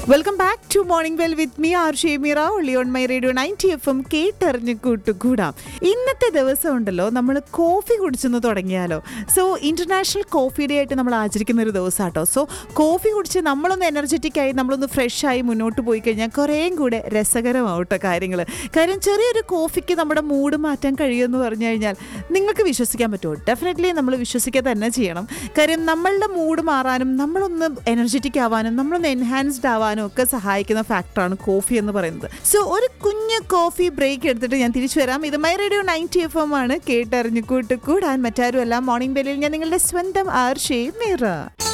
welcome back to morning well with me R Shemira ഒള്ളി on my radio ninety F M കേട്ടറിഞ്ഞ് കൂട്ടുകൂടാം ഇന്നത്തെ ദിവസം ഉണ്ടല്ലോ നമ്മൾ കോഫി കുടിച്ചെന്ന് തുടങ്ങിയാലോ സോ ഇന്റർനാഷണൽ കോഫി ഡേ ആയിട്ട് നമ്മൾ ആചരിക്കുന്ന ഒരു ദിവസം കേട്ടോ സോ കോഫി കുടിച്ച് നമ്മളൊന്ന് എനർജറ്റിക് ആയി നമ്മളൊന്ന് ഫ്രഷ് ആയി മുന്നോട്ട് പോയി കഴിഞ്ഞാൽ കുറേയും കൂടെ രസകരമാവട്ടോ കാര്യങ്ങൾ കാര്യം ചെറിയൊരു കോഫിക്ക് നമ്മുടെ മൂഡ് മാറ്റാൻ കഴിയുമെന്ന് പറഞ്ഞു കഴിഞ്ഞാൽ നിങ്ങൾക്ക് വിശ്വസിക്കാൻ പറ്റുമോ ഡെഫിനറ്റ്ലി നമ്മൾ വിശ്വസിക്കുക തന്നെ ചെയ്യണം കാര്യം നമ്മളുടെ മൂഡ് മാറാനും നമ്മളൊന്ന് എനർജറ്റിക് ആവാനും നമ്മളൊന്ന് എൻഹാൻസ്ഡ് ആവാനും ഒക്കെ സഹായിക്കുന്ന ഫാക്ടറാണ് കോഫി എന്ന് പറയുന്നത് സോ ഒരു കുഞ്ഞ് കോഫി ബ്രേക്ക് എടുത്തിട്ട് ഞാൻ തിരിച്ചു വരാം ഇത് my radio ninety F M ആണ് കേട്ടറിഞ്ഞു കൂട്ട് കൂടാൻ മറ്റാരും അല്ല മോർണിംഗ് ബെല്ലിൽ ഞാൻ നിങ്ങളുടെ സ്വന്തം ആർ ഷേ മീറ